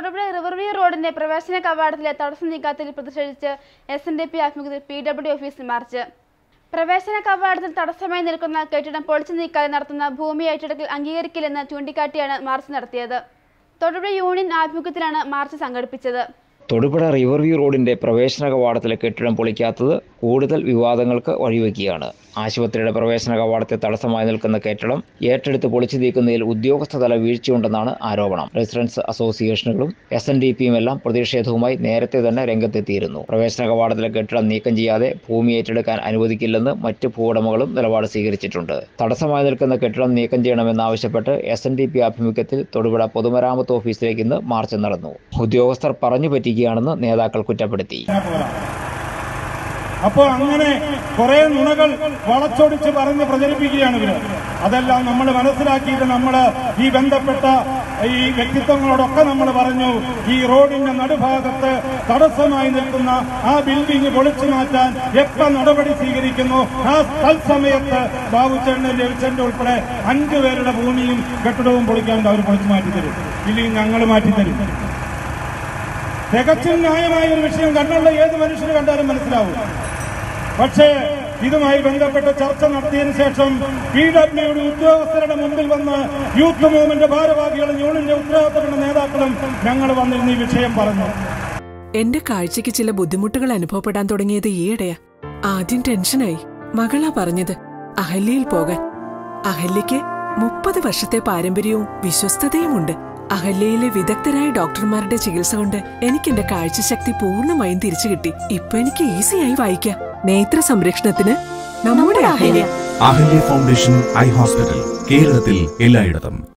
Thodupuzha riverview റോഡിന്റെ പ്രവേശന കവാടത്തിലെ തടസ്സം നീക്കാത്തതിൽ പ്രതിഷേധിച്ച് എസ് എൻ ഡി പി ആഭിമുഖ്യത്തിൽ പി ഡബ്ല്യു ഓഫീസിൽ മാർച്ച് പ്രവേശന കവാടത്തിൽ തടസ്സമായി നിൽക്കുന്ന കെട്ടിടം പൊളിച്ചു നീക്കാതെ നടത്തുന്ന ഭൂമി ഏറ്റെടുക്കൽ അംഗീകരിക്കില്ലെന്ന് ചൂണ്ടിക്കാട്ടിയാണ് മാർച്ച് നടത്തിയത് തൊടുപുഴ യൂണിയൻ ആഭിമുഖ്യത്തിലാണ് മാർച്ച് സംഘടിപ്പിച്ചത് തൊടുപുഴ റിവർവ്യൂ റോഡിന്റെ പ്രവേശന കവാടത്തിലെ കെട്ടിടം പൊളിക്കാത്തത് കൂടുതൽ വിവാദങ്ങൾക്ക് വഴിവെക്കുകയാണ് ആശുപത്രിയുടെ പ്രവേശന കവാടത്തെ തടസ്സമായി നിൽക്കുന്ന കെട്ടിടം ഏറ്റെടുത്ത് പൊളിച്ചു നീക്കുന്നതിൽ ഉദ്യോഗസ്ഥതല വീഴ്ചയുണ്ടെന്നാണ് ആരോപണം റെസിഡൻസ് അസോസിയേഷനുകളും എസ് എൻ ഡി പിയും എല്ലാം പ്രതിഷേധവുമായി നേരത്തെ തന്നെ രംഗത്തെത്തിയിരുന്നു പ്രവേശന കവാടത്തിലെ കെട്ടിടം നീക്കം ചെയ്യാതെ ഭൂമി ഏറ്റെടുക്കാൻ അനുവദിക്കില്ലെന്ന് മറ്റ് ഭൂവുടമകളും നിലപാട് സ്വീകരിച്ചിട്ടുണ്ട് തടസ്സമായി നിൽക്കുന്ന കെട്ടിടം നീക്കം ചെയ്യണമെന്നാവശ്യപ്പെട്ട് എസ് എൻ ഡി പി ആഭിമുഖ്യത്തിൽ തൊടുപുഴ പൊതുമരാമത്ത് ഓഫീസിലേക്ക് ഇന്ന് മാർച്ച് നടന്നു ഉദ്യോഗസ്ഥർ പറഞ്ഞു പറ്റിക്കുകയാണെന്ന് നേതാക്കൾ കുറ്റപ്പെടുത്തി അപ്പോൾ അങ്ങനെ കുറെ നുണകൾ വളച്ചൊടിച്ച് പറഞ്ഞ് പ്രചരിപ്പിക്കുകയാണ് ഇവര് അതെല്ലാം നമ്മൾ മനസ്സിലാക്കിയിട്ട് നമ്മൾ ഈ ബന്ധപ്പെട്ട ഈ വ്യക്തിത്വങ്ങളോടൊക്കെ നമ്മൾ പറഞ്ഞു ഈ റോഡിന്റെ നടുഭാഗത്ത് തടസ്സമായി നിൽക്കുന്ന ആ ബിൽഡിംഗ് പൊളിച്ചു മാറ്റാൻ എപ്പ നടപടി സ്വീകരിക്കുന്നു ആ തത്സമയത്ത് ബാബുച്ചേട്ടൻ രവിച്ചേട്ടൻ ഉൾപ്പെടെ അഞ്ചു പേരുടെ ഭൂമിയും കെട്ടിടവും പൊളിക്കാൻ അവർ പൊളിച്ചു മാറ്റിത്തരും ഇല്ലെങ്കിൽ ഞങ്ങൾ മാറ്റിത്തരും തികച്ചും ന്യായമായ ഒരു വിഷയം കണ്ണുള്ള ഏത് മനുഷ്യന് കണ്ടാലും മനസ്സിലാവും പക്ഷേ ഇതുമായി ബന്ധപ്പെട്ട ചർച്ച നടത്തിയതിനു ശേഷം പി ഡബ്ല്യുയുടെ ഉദ്യോഗസ്ഥരുടെ മുമ്പിൽ വന്ന് യൂത്ത് മൂവ്മെന്റ് ഭാരവാഹികളും യൂണിയന്റെ ഉത്തരവാദിത്തപ്പെട്ട നേതാക്കളും ഞങ്ങൾ വന്നിരുന്ന ഈ വിഷയം പറഞ്ഞു എന്റെ കാഴ്ചയ്ക്ക് ചില ബുദ്ധിമുട്ടുകൾ അനുഭവപ്പെടാൻ തുടങ്ങിയത് ഈയിടെയാ ആദ്യം ടെൻഷനായി മകളാ പറഞ്ഞത് അഹല്യയിൽ പോകാൻ അഹല്യയ്ക്ക് മുപ്പത് വർഷത്തെ പാരമ്പര്യവും വിശ്വസ്തതയുമുണ്ട് അഹല്യയിലെ വിദഗ്ധരായ ഡോക്ടർമാരുടെ ചികിത്സ കൊണ്ട് എനിക്ക് എന്റെ കാഴ്ചശക്തി പൂർണ്ണമായും തിരിച്ചു കിട്ടി ഇപ്പൊ എനിക്ക് ഈസിയായി വായിക്കാം നേത്ര സംരക്ഷണത്തിന് നമ്മുടെ Ahalya Ahalya foundation eye hospital കേരളത്തിൽ എല്ലായിടത്തും